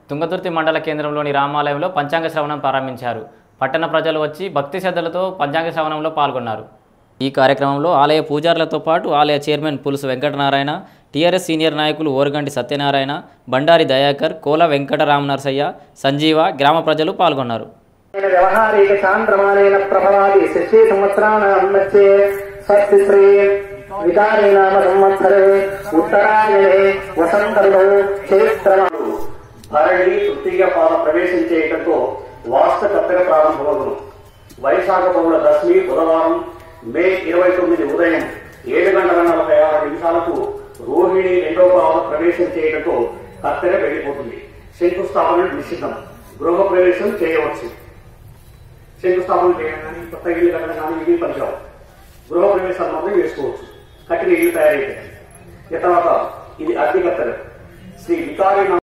తుంగతుర్తి మండల కేంద్రంలోని రామాలయంలో పంచాంగ శ్రవణం ప్రారంభించారు పట్టణ ప్రజలు వచ్చి భక్తి శ్రద్ధలతో పంచాంగ శ్రవణంలో పాల్గొన్నారు ఈ కార్యక్రమంలో ఆలయ పూజారులతో పాటు ఆలయ చైర్మన్ పులుసు వెంకటనారాయణ టీఆర్ఎస్ సీనియర్ నాయకులు ఓరగంటి సత్యనారాయణ బండారి దయాకర్ కోల వెంకటరామనరసయ్య సంజీవ గ్రామ ప్రజలు పాల్గొన్నారు వ్యవహారేక చాంద్రమానేన ప్రభవాది శశి సంవత్సరాణం మధ్యే స్వస్తి శ్రీ వికారే నామ సంవత్సరే ఉత్తరాయణే వసంతంలో చైత్రమాడు భరణి తృతీయ పాద ప్రవేశం చేయడంతో వాస్తు కత్తెర ప్రారంభమగును వైశాఖ బహుళ దశమి బుధవారం మే ఇరవై తొమ్మిది ఉదయం ఏడు గంటల నలభై ఆరు నిమిషాలకు రోహిణి రెండవ పాద ప్రవేశం చేయడంతో కత్తెర వెళ్ళిపోతుంది శంకుస్థాపన నిషిద్ధం గృహ ప్రవేశం చేయవచ్చు శంకుస్థాపన చేయడం కానీ కొత్త ఇల్లు కట్టడం కానీ ఇవి పనిచేయవు గృహ ప్రవేశాలు మాత్రం చేసుకోవచ్చు కట్టిన ఇల్లు తయారైతే తర్వాత ఇది అద్దె కత్తెర శ్రీ వికారి